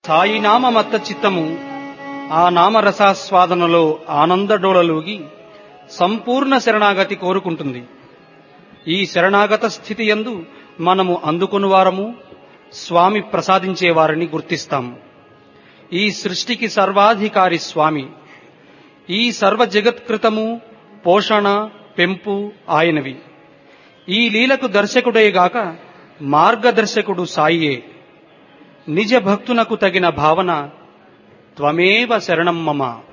సాయి నామమత్త చిత్తము ఆ నామరసాస్వాదనలో ఆనందడోళలోగి సంపూర్ణ శరణాగతి కోరుకుంటుంది ఈ శరణాగత స్థితి యందు మనము అందుకుని వారము స్వామి ప్రసాదించేవారని గుర్తిస్తాము ఈ సృష్టికి సర్వాధికారి స్వామి ఈ సర్వ జగత్కృతము పోషణ పెంపు ఆయనవి ఈ లీలకు దర్శకుడేగాక మార్గదర్శకుడు సాయియే నిజ భక్తునకు తగిన భావన త్వమేవ శరణం మమ